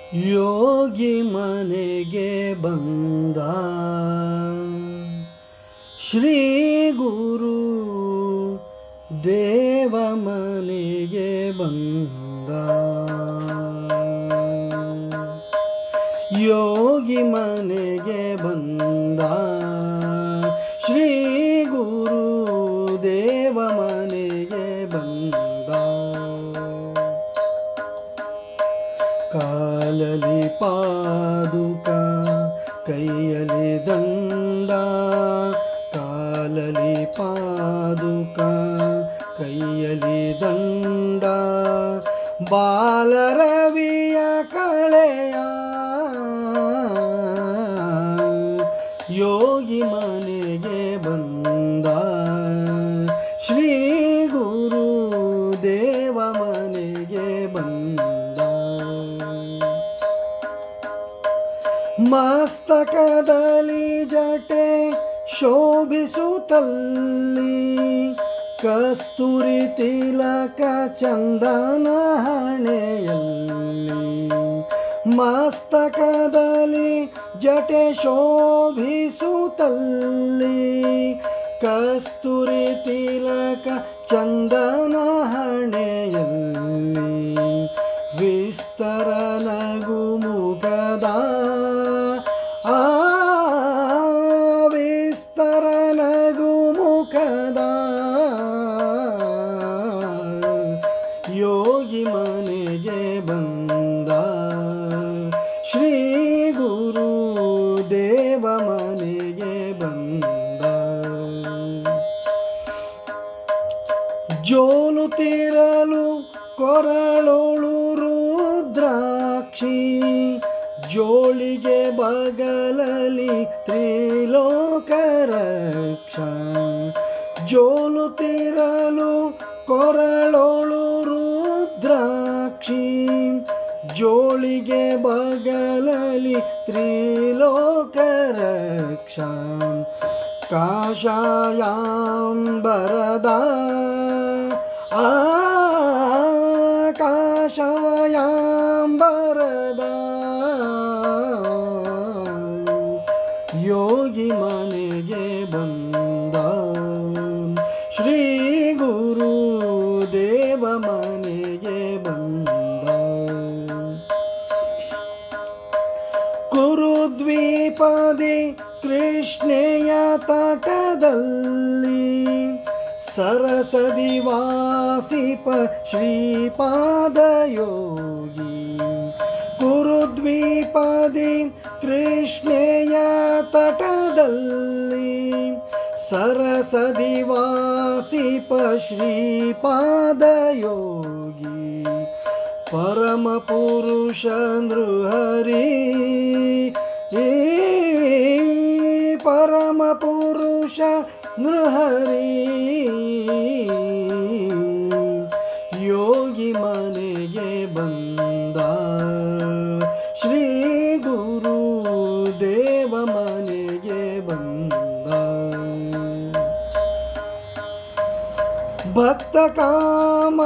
ಯೋಗಿ ಮನೆಗೆ ಬಂದ ಶ್ರೀ ಗುರು ದೇವ ಮನೆಗೆ ಬಂದ ಯೋಗಿ ಮನೆಗೆ ಬಂದ ಶ್ರೀ ಗುರು ದೇವ ಮನೆಗೆ ಬಂದ ಕಾಲಲಿ ಪಾದುಕ ಕೈಯಲಿ ದಂಡ ಕಾಲಲಿ ಪಾದುಕ ಕೈಯಲಿ ದಂಡ ಬಾಲರವಿಯ ಕಳೆಯ ಯೋಗಿ ಮನೆಗೆ ಬಂದ ಶ್ರೀ ಗುರು ದೇವ ಮನೆಗೆ ಬಂದ ಮಸ್ತಕದಲ್ಲಿ ಜಟೆ ಶೋಭಿಸುತ್ತಲ್ಲಿ ಕಸ್ತೂರಿ ತಿಲಕ ಚಂದನ ಹಣೆಯಲ್ಲಿ ಮಸ್ತಕದಲ್ಲಿ ಜಟೆ ಶೋಭಿಸುತ್ತಲ್ಲಿ ಕಸ್ತೂರಿ ತಿಲಕ ಚಂದನ ಹಣೆಯಲ್ಲಿ ವಿಸ್ತರ ನಗು ಮುಗದ ಆ ವಿಸ್ತರ ನಗು ಮುಖದ ಯೋಗಿ ಮನೆಗೆ ಬಂದ ಶ್ರೀ ಗುರು ದೇವ ಮನೆಗೆ ಬಂದ ಜೋಲು ತಿರಲು ಕೊರಳೋಳು ರುದ್ರಾಕ್ಷಿ ಜೋಳಿಗೆ ಬಗಲಲಿ ತ್ರಿಲೋಕ ರಕ್ಷ ಜೋಲು ತಿರಲು ಕೊರಳೋಳು ರುದ್ರಾಕ್ಷಿ ಜೋಳಿಗೆ ಬಗಲಲಿ ತ್ರಿಲೋಕ ರಕ್ಷ ಕಾಷಾಯಾಂಬರದ ಆ ಕಾಷಾಯಾಂಬರದ ಯೋಗಿ ಮನೆಗೆ ಬಂದ ಶ್ರೀ ಗುರು ದೇವ ಮನೆಗೆ ಬಂದ ಕುರುದ್ವೀಪದಿ ಕೃಷ್ಣೆಯ ತಟದಲ್ಲಿ ಸರಸದಿ ವಾಸಿಪ ಶ್ರೀಪಾದ ಯೋಗಿ ಕುರುದ್ವೀಪದಿ ಕೃಷ್ಣೆಯ ತಟದಲ್ಲಿ ಸರಸದಿ ವಾಸಿಪ ಶ್ರೀಪಾದ ಯೋಗಿ ಪರಮ ಪುರುಷ ನೃಹರಿ ಈ ಪರಮ ಪುರುಷ ನೃಹರಿ ಯೋಗಿ ಮನೆಗೆ ಬಂದ ಶ್ರೀ ಗುರು ದೇವ ಮನೆಗೆ ಬಂದ ಭಕ್ತ ಕಾಮ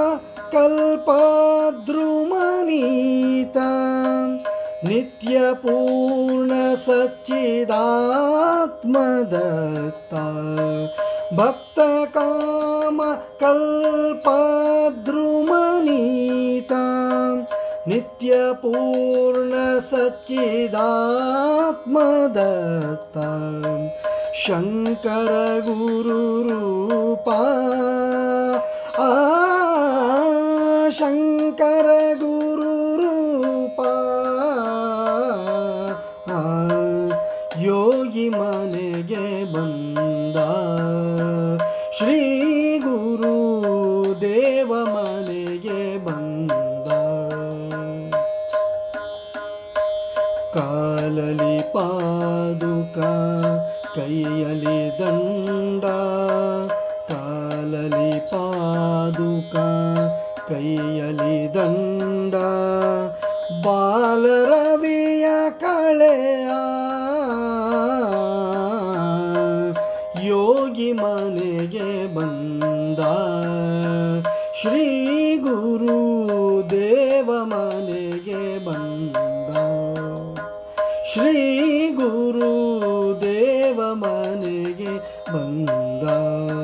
ಕಲ್ಪದ್ರುಮನೀತ ನಿತ್ಯ ಪೂರ್ಣ ಸಚ್ಚಿದಾತ್ಮದತ್ತ ಭಕ್ತ ಕಾಮ ಕಲ್ಪದ್ರುಮನೀತ ನಿತ್ಯ ಪೂರ್ಣ ಸಚ್ಚಿದಾತ್ಮದತ್ತ ಶಂಕರ ಗುರು ರೂಪ ಆ ಶಂಕರ ಗುರು ರೂಪ ಆ, ಯೋಗಿ ಮನೆಗೆ ಬಂದ ಶ್ರೀ ಗುರು ದೇವ ಮನೆಗೆ ಬಂದ ಕಾಲಲಿ ಪಾದುಕ ಕೈಯಲಿ ದಂಡ ಕಾಲಲಿ ಪಾದುಕ ಕೈಯಲಿ ದಂಡ ಬಾಲರವಿಯ ಕಳೆಯ ಯೋಗಿ ಮನೆಗೆ ಬಂದ ಶ್ರೀ ಗುರು ದೇವ ಮನೆಗೆ ಬಂದ ಶ್ರೀ ಗುರು ದೇವ ಮನೆಗೆ ಬಂದ